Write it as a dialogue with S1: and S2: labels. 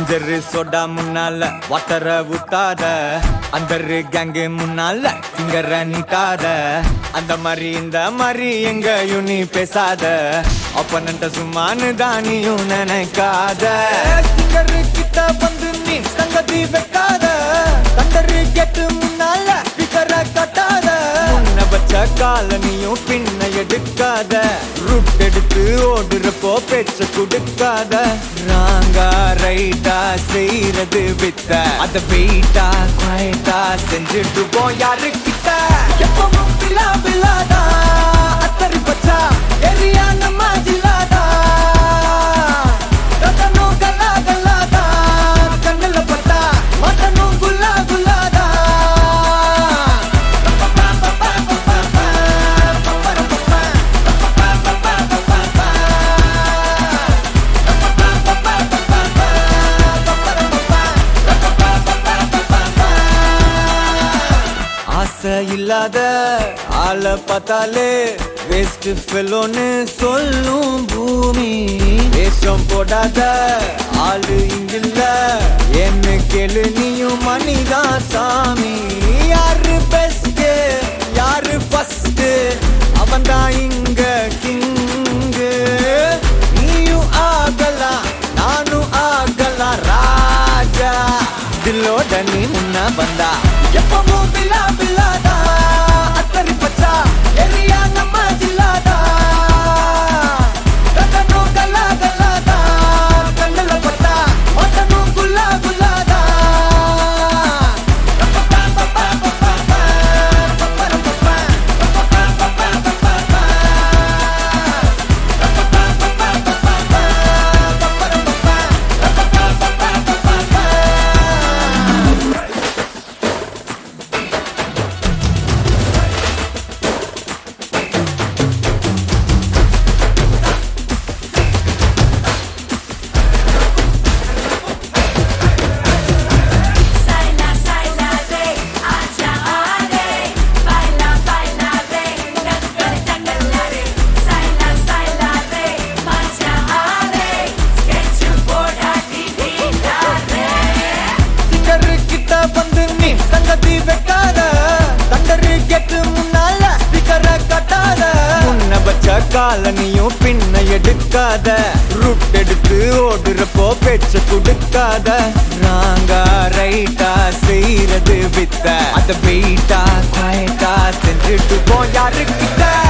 S1: Ginger soda முன்னால வாட்டர ஊத்தாத அந்த gang முன்னால திங்கற நீட்டாத அந்த மாதிரி இந்த மாதிரி எங்கயும் நீ பேசாத அப்பனண்ட சும்மானு தானியும் நினைக்காத திங்கரு கிட்ட வந்து நீ சங்கதி வைக்காத தண்டரு கெட்டு முன்னால பிகர கட்டாத முன்ன வச்ச காலனியும் பின்ன எடுக்காத ரூட் எடுத்து ஓடுறப்போ பேச்ச கொடுக்காத ராங்கா ரைட்டா செய்யறது வித்த அத வெயிட்டா குவாய்ட்டா செஞ்சுட்டு போ யாரு கிட்ட எப்பவும் பிலா பிலாதா அத்தரி பச்சா எரியா நம்ம ஜில்லாதா ரத்தனும் கல்லா கல்லாதா கண்ணுல பட்டா மட்டனும் குல்லா குல்லாதா ஆசை இல்லாத ஆளை பார்த்தாலே வேஸ்ட் ஃபெலோன்னு சொல்லும் பூமி வேஷம் போடாத ஆளு இங்கில்ல என்ன கேளு நீயும் மணிதான் சாமி யாரு பெஸ்ட் யாரு ஃபர்ஸ்ட் அவன் தான் இங்க கிங்கு நீயும் ஆகலாம் நானும் ஆகலாம் ராஜா தில்லோட நீ முன்ன வந்தா எப்பவும் பில்லா பில்லாதா அத்தரி பச்சா எரியா நம்ம ஜில்லாதா ரத்தனும் கல்லா கல்லாதா கண்ணுல பட்டா மட்டனும் குல்லா குல்லாதா
S2: Saila, saila re, aja are. Baila, baila re, dangal, dangal re. Saila, saila re, aja are. Sketch board ஆட்டி வீடாரே.
S1: சிங்கரு கிட்ட வந்து நீ சங்கதி வைக்காத தண்டரு கெட்டு முன்னால ஸ்பீக்கரை கட்டாத முன்ன வச்ச காலனியும் பின்ன எடுக்காத ரூட் எடுத்து ஓடுறப்போ பேச்ச கொடுக்காத ராங்கா ரைட்டா செய்யறது வித்த அத வெயிட்டா குவாய்ட்டா செஞ்சுட்டு போ யாரு கிட்ட